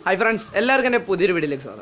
hi friends എല്ലാവർക്കും എൻ്റെ പുതിയൊരു വീഡിയോയിലേക്ക് സ്വാഗതം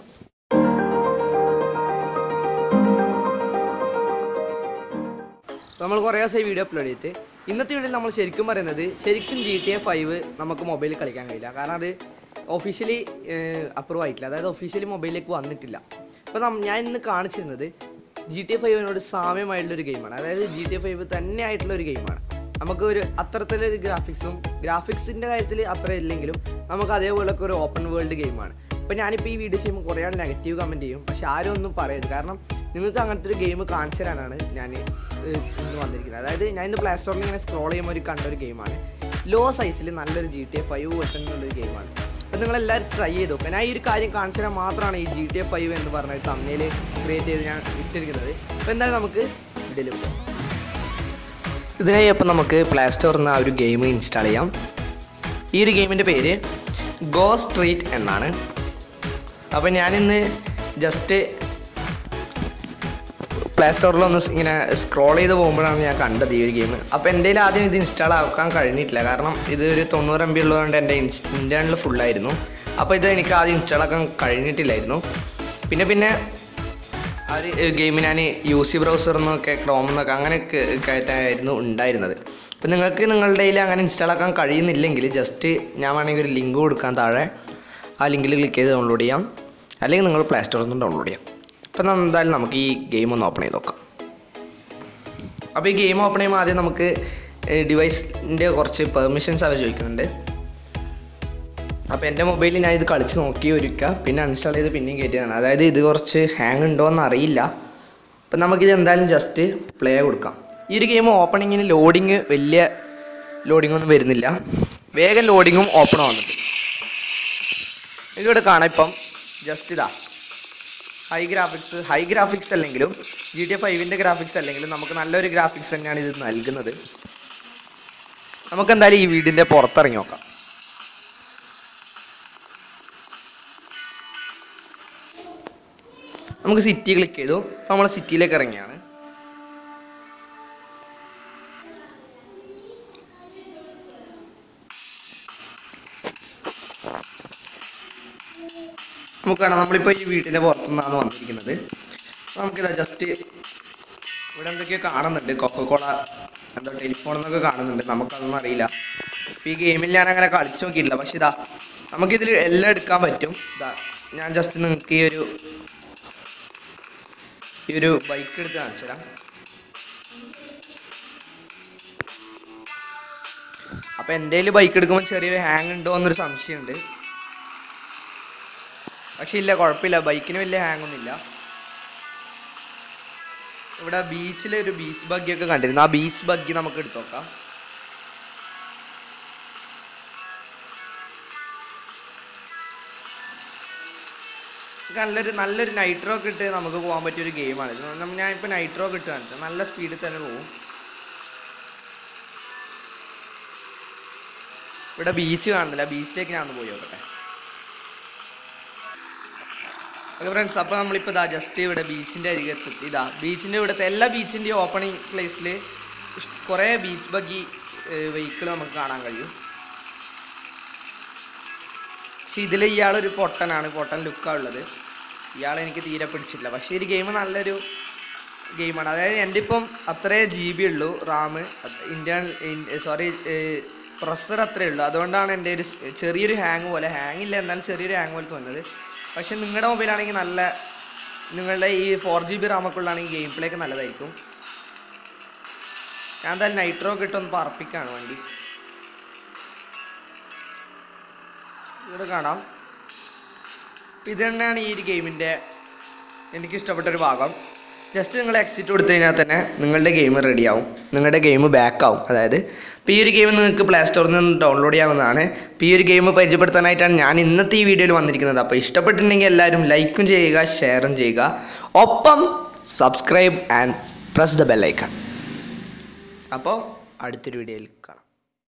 നമ്മൾ കുറേ ദിവസമായി വീഡിയോ അപ്ലോഡ് ചെയ്തിട്ട് ഇന്നത്തെ വീഡിയോയിൽ നമ്മൾ ശരിക്കും പറയുന്നത് ശരിക്കും ജി ടി എ ഫൈവ് നമുക്ക് മൊബൈലിൽ കളിക്കാൻ കഴിയില്ല കാരണം അത് ഒഫീഷ്യലി അപ്രൂവ് ആയിട്ടില്ല അതായത് ഒഫീഷ്യലി മൊബൈലിലേക്ക് വന്നിട്ടില്ല അപ്പോൾ ഞാൻ ഇന്ന് കാണിച്ചിരുന്നത് ജി ടി എ ഫൈവിനോട് സാമ്യമായിട്ടുള്ളൊരു ഗെയിമാണ് അതായത് ജി ടി എ ഫൈവ് തന്നെ ആയിട്ടുള്ള ഒരു ഗെയിമാണ് നമുക്ക് ഒരു അത്തരത്തിലൊരു ഗ്രാഫിക്സും ഗ്രാഫിക്സിൻ്റെ കാര്യത്തിൽ അത്ര ഇല്ലെങ്കിലും നമുക്ക് അതേപോലൊക്കെ ഒരു ഓപ്പൺ വേൾഡ് ഗെയിമാണ് ഇപ്പം ഞാനിപ്പോൾ ഈ വീഡിയോ ചെയ്യുമ്പോൾ കുറേ ആൾ നെഗറ്റീവ് കമൻറ്റ് ചെയ്യും പക്ഷെ ആരും ഒന്നും പറയരുത് കാരണം നിങ്ങൾക്ക് അങ്ങനത്തെ ഒരു ഗെയിം കാണിച്ചു തരാനാണ് ഞാൻ ഏഹ്, ഇന്ന് വന്നിരിക്കുന്നത് അതായത് ഞാൻ ഇന്ന് പ്ലേ സ്റ്റോറിൽ ഇങ്ങനെ സ്ക്രോൾ ചെയ്യുമ്പോൾ ഒരു കണ്ട ഒരു ഗെയിമാണ് ലോ സൈസിൽ നല്ലൊരു ജി ടി എ ഫൈവ് വെട്ടുന്നുള്ളൊരു ഗെയിമാണ് അപ്പോൾ നിങ്ങളെല്ലാവരും ട്രൈ ചെയ്ത് നോക്കുക ഞാൻ ഈ ഒരു കാര്യം കാണിച്ചു തരാൻ മാത്രമാണ് ഈ ജി ടി എ ഫൈവ് എന്ന് പറഞ്ഞ തമ്മിൽ ക്രിയേറ്റ് ചെയ്ത് ഞാൻ ഇട്ടിരിക്കുന്നത് അപ്പോൾ എന്തായാലും നമുക്ക് വീഡിയോയിൽ പോകാം ഇതിനായി അപ്പോൾ നമുക്ക് പ്ലേ സ്റ്റോറിൽ നിന്ന് ആ ഒരു ഗെയിം ഇൻസ്റ്റാൾ ചെയ്യാം ഈ ഒരു ഗെയിമിൻ്റെ പേര് ഗോ സ്ട്രീറ്റ് എന്നാണ് അപ്പോൾ ഞാനിന്ന് ജസ്റ്റ് പ്ലേ സ്റ്റോറിൽ ഒന്ന് ഇങ്ങനെ സ്ക്രോൾ ചെയ്ത് പോകുമ്പോഴാണ് ഞാൻ കണ്ടത് ഈ ഒരു ഗെയിം അപ്പോൾ എൻ്റെ കയ്യിൽ ആദ്യം ഇത് ഇൻസ്റ്റാൾ ആക്കാൻ കഴിഞ്ഞിട്ടില്ല കാരണം ഇത് ഒരു തൊണ്ണൂറ് എം ബി ഉള്ളതുകൊണ്ട് എൻ്റെ ഇൻറ്റേണൽ ഫുള്ളായിരുന്നു അപ്പോൾ ഇത് എനിക്ക് ആദ്യം ഇൻസ്റ്റാൾ ആക്കാൻ കഴിഞ്ഞിട്ടില്ലായിരുന്നു പിന്നെ പിന്നെ ആ ഒരു ഗെയിം ഞാൻ യു സി ബ്രൗസറിൽ നിന്നൊക്കെ ക്രോമിൽ നിന്നൊക്കെ അങ്ങനെയൊക്കെ കയറ്റായിരുന്നു ഉണ്ടായിരുന്നത് അപ്പോൾ നിങ്ങൾക്ക് നിങ്ങളുടെ കയ്യിൽ അങ്ങനെ ഇൻസ്റ്റാൾ ആക്കാൻ കഴിയുന്നില്ലെങ്കിൽ ജസ്റ്റ് ഞാൻ വേണമെങ്കിൽ ഒരു ലിങ്ക് കൊടുക്കാൻ താഴെ ആ ലിങ്കിൽ ക്ലിക്ക് ചെയ്ത് ഡൗൺലോഡ് ചെയ്യാം അല്ലെങ്കിൽ നിങ്ങൾ പ്ലേ സ്റ്റോറിൽ നിന്ന് ഡൗൺലോഡ് ചെയ്യാം അപ്പോൾ എന്തായാലും നമുക്ക് ഈ ഗെയിം ഒന്ന് ഓപ്പൺ ചെയ്ത് നോക്കാം അപ്പോൾ ഈ ഗെയിം ഓപ്പൺ ചെയ്യുമ്പോൾ ആദ്യം നമുക്ക് ഡിവൈസിൻ്റെ കുറച്ച് പെർമിഷൻസ് അവർ ചോദിക്കുന്നുണ്ട് അപ്പോൾ എൻ്റെ മൊബൈലിൽ ഞാൻ ഇത് കളിച്ച് നോക്കി ഒരുക്കുക പിന്നെ അൺഇൻസ്റ്റാൾ ചെയ്ത് പിന്നെയും കയറ്റിയതാണ് അതായത് ഇത് കുറച്ച് ഹാങ് ഉണ്ടോ എന്ന് അറിയില്ല അപ്പം നമുക്കിത് എന്തായാലും ജസ്റ്റ് പ്ലേ കൊടുക്കാം ഈ ഒരു ഗെയിം ഓപ്പണിങ്ങിന് ലോഡിങ് വലിയ ലോഡിംഗ് ഒന്നും വരുന്നില്ല വേഗം ലോഡിങ്ങും ഓപ്പൺ ആവുന്നുണ്ട് ഇതിവിടെ കാണാം ഇപ്പം ജസ്റ്റ് ഇതാ ഹൈ ഗ്രാഫിക്സ് ഹൈ ഗ്രാഫിക്സ് അല്ലെങ്കിലും ജി ടി എ ഫൈവിൻ്റെ ഗ്രാഫിക്സ് അല്ലെങ്കിലും നമുക്ക് നല്ലൊരു ഗ്രാഫിക്സ് തന്നെയാണ് ഇത് നൽകുന്നത് നമുക്ക് എന്തായാലും ഈ വീടിൻ്റെ പുറത്തിറങ്ങി നോക്കാം നമുക്ക് സിറ്റി ക്ലിക്ക് ചെയ്തു അപ്പോൾ നമ്മൾ സിറ്റിയിലേക്ക് ഇറങ്ങിയാണ് നമുക്ക് കാണാം നമ്മളിപ്പോൾ ഈ വീട്ടിൻ്റെ പുറത്തുനിന്നാണ് വന്നിരിക്കുന്നത് അപ്പോൾ നമുക്കിതാ ജസ്റ്റ് ഇവിടെ എന്തൊക്കെയോ കാണുന്നുണ്ട് കൊക്കക്കോള എന്താ ടെലിഫോൺ എന്നൊക്കെ കാണുന്നുണ്ട് നമുക്കതൊന്നും അറിയില്ല അപ്പോൾ ഈ ഗെയിമിൽ ഞാൻ അങ്ങനെ കളിച്ചു നോക്കിയിട്ടില്ല പക്ഷെ ഇതാ നമുക്കിതിൽ എല്ലാം എടുക്കാൻ പറ്റും ഇതാ ഞാൻ ജസ്റ്റ് നിങ്ങൾക്ക് ഈ ഒരു ഈ ഒരു ബൈക്ക് എടുത്ത് കാണിച്ചു തരാം അപ്പൊ എൻ്റെ കയ്യിൽ ബൈക്ക് എടുക്കുമ്പോൾ ചെറിയൊരു ഹാങ് ഉണ്ടോ എന്നൊരു സംശയമുണ്ട് പക്ഷെ ഇല്ല കുഴപ്പമില്ല ബൈക്കിന് വലിയ ഹാങ് ഒന്നുമില്ല ഇവിടെ ബീച്ചിൽ ഒരു ബീച്ച് ബഗ്ഗി ഒക്കെ കണ്ടിരുന്നു ആ ബീച്ച് ബഗ്ഗി നമുക്ക് എടുത്തു നോക്കാം നല്ലൊരു നല്ലൊരു നൈട്രോ ഒക്കെ ഇട്ട് നമുക്ക് പോകാൻ പറ്റിയ ഒരു ഗെയിമാണ് ഇത് നമ്മ- ഞാൻ ഇപ്പോൾ നൈട്രോ ഒക്കെ ഇട്ട് കാണിച്ചത് നല്ല സ്പീഡിൽ തന്നെ പോകും ഇവിടെ ബീച്ച് കാണുന്നില്ല ബീച്ചിലേക്ക് ഞാൻ ഒന്ന് പോയി നോക്കട്ടെ ഓക്കെ ഫ്രണ്ട്സ് അപ്പോൾ നമ്മളിപ്പോൾ ഇതാ ജസ്റ്റ് ഇവിടെ ബീച്ചിൻ്റെ അരികത്ത് എത്തി ഇതാ ബീച്ചിൻ്റെ ഇവിടുത്തെ എല്ലാ ബീച്ചിൻ്റെയും ഓപ്പണിംഗ് പ്ലേസിൽ കുറേ ബീച്ച് ബഗ്ഗി വെഹിക്കിൾ നമുക്ക് കാണാൻ കഴിയും പക്ഷെ ഇതിൽ ഇയാളൊരു പൊട്ടനാണ് പൊട്ടൻ ലുക്കാണ് ഉള്ളത് ഇയാളെ എനിക്ക് തീരെ പിടിച്ചില്ല പക്ഷേ ഈ ഗെയിം നല്ലൊരു ഗെയിമാണ് അതായത് എൻ്റെ ഇപ്പം അത്രേ ജി ബി ഉള്ളൂ റാം ഇൻറ്റേർണൽ സോറി പ്രൊസസ്സർ അത്രേ ഉള്ളൂ അതുകൊണ്ടാണ് എൻ്റെ ഒരു സ് ചെറിയൊരു ഹാങ് പോലെ ഹാങ് ഇല്ല എന്നാലും ചെറിയൊരു ഹാങ് പോലെ തോന്നുന്നത് പക്ഷെ നിങ്ങളുടെ മൊബൈലാണെങ്കിൽ നല്ല നിങ്ങളുടെ ഈ ഫോർ ജി ബി റാമൊക്കെ ഉള്ളതാണെങ്കിൽ ഗെയിം പ്ലേ ഒക്കെ നല്ലതായിരിക്കും ഞാൻ എന്തായാലും നൈട്രോ ഒക്കെ ഇട്ടൊന്ന് പറപ്പിക്കാണ് വണ്ടി ഇവിടെ കാണാം അപ്പം ഇത് തന്നെയാണ് ഈ ഒരു ഗെയിമിൻ്റെ എനിക്ക് ഇഷ്ടപ്പെട്ട ഒരു ഭാഗം ജസ്റ്റ് നിങ്ങൾ എക്സിറ്റ് കൊടുത്തു കഴിഞ്ഞാൽ തന്നെ നിങ്ങളുടെ ഗെയിം റെഡിയാവും നിങ്ങളുടെ ഗെയിം ബാക്കാവും അതായത് ഇപ്പോൾ ഈ ഒരു ഗെയിം നിങ്ങൾക്ക് പ്ലേ സ്റ്റോറിൽ നിന്ന് ഡൗൺലോഡ് ചെയ്യാവുന്നതാണ് ഇപ്പോൾ ഈ ഒരു ഗെയിം പരിചയപ്പെടുത്താനായിട്ടാണ് ഞാൻ ഇന്നത്തെ ഈ വീഡിയോയിൽ വന്നിരിക്കുന്നത് അപ്പോൾ ഇഷ്ടപ്പെട്ടിട്ടുണ്ടെങ്കിൽ എല്ലാവരും ലൈക്കും ചെയ്യുക ഷെയറും ചെയ്യുക ഒപ്പം സബ്സ്ക്രൈബ് ആൻഡ് പ്രസ് ദ ബെല്ലൈക്കൺ അപ്പോൾ അടുത്തൊരു വീഡിയോയിൽ കാണാം